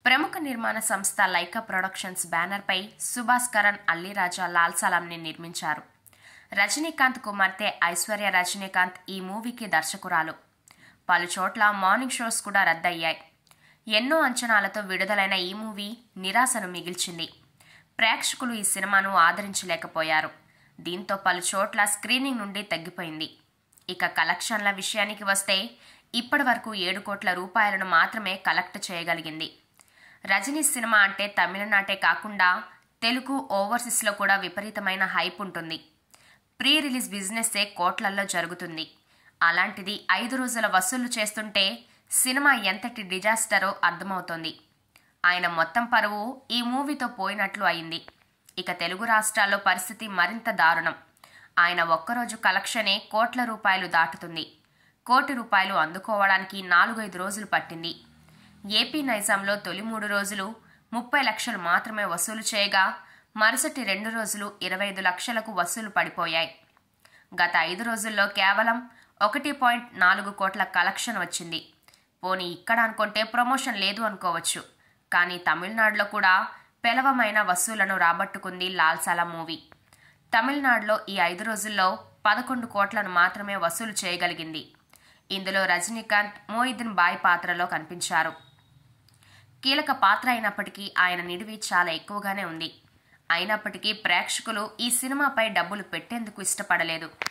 ప్రముఖ నిర్మాణ సంస్థ లైకా ప్రొడక్షన్స్ బ్యానర్పై సుభాష్ కరణ్ అల్లిరాజా లాల్ సలాంని నిర్మించారు రజనీకాంత్ కుమార్తె ఐశ్వర్య రజనీకాంత్ ఈ మూవీకి దర్శకురాలు పలు చోట్ల మార్నింగ్ షోస్ కూడా రద్దయ్యాయి ఎన్నో అంచనాలతో విడుదలైన ఈ మూవీ నిరాశను మిగిల్చింది ప్రేక్షకులు ఈ సినిమాను ఆదరించలేకపోయారు దీంతో పలు చోట్ల స్క్రీనింగ్ నుండి తగ్గిపోయింది ఇక కలెక్షన్ల విషయానికి వస్తే ఇప్పటి వరకు ఏడు కోట్ల రూపాయలను మాత్రమే కలెక్ట్ చేయగలిగింది రజనీ సినిమా అంటే తమిళనాటే కాకుండా తెలుగు ఓవర్సీస్లో కూడా విపరీతమైన హైప్ ఉంటుంది ప్రీ రిలీజ్ బిజినెస్సే కోట్లల్లో జరుగుతుంది అలాంటిది ఐదు రోజుల వసూళ్లు చేస్తుంటే సినిమా ఎంతటి డిజాస్టరో అర్థమవుతోంది ఆయన మొత్తం పరువు ఈ మూవీతో పోయినట్లు అయింది ఇక తెలుగు రాష్ట్రాల్లో పరిస్థితి మరింత దారుణం ఆయన ఒక్కరోజు కలెక్షనే కోట్ల రూపాయలు దాటుతుంది కోటి రూపాయలు అందుకోవడానికి నాలుగైదు రోజులు పట్టింది ఏపీ నైజాంలో తొలి మూడు రోజులు ముప్పై లక్షలు మాత్రమే వసూలు చేయగా మరుసటి రెండు రోజులు ఇరవై ఐదు లక్షలకు వసూలు పడిపోయాయి గత ఐదు రోజుల్లో కేవలం ఒకటి పాయింట్ నాలుగు కోట్ల కలెక్షన్ వచ్చింది పోనీ ఇక్కడ అనుకుంటే ప్రమోషన్ లేదు అనుకోవచ్చు కానీ తమిళనాడులో కూడా పెలవమైన వసూలను రాబట్టుకుంది లాల్సాల మూవీ తమిళనాడులో ఈ ఐదు రోజుల్లో పదకొండు కోట్లను మాత్రమే వసూలు చేయగలిగింది ఇందులో రజనీకాంత్ మోయిద్దీన్ బాయ్ పాత్రలో కనిపించారు కీలక పాత్ర అయినప్పటికీ ఆయన నిడివి చాలా ఎక్కువగానే ఉంది అయినప్పటికీ ప్రేక్షకులు ఈ సినిమాపై డబ్బులు పెట్టేందుకు ఇష్టపడలేదు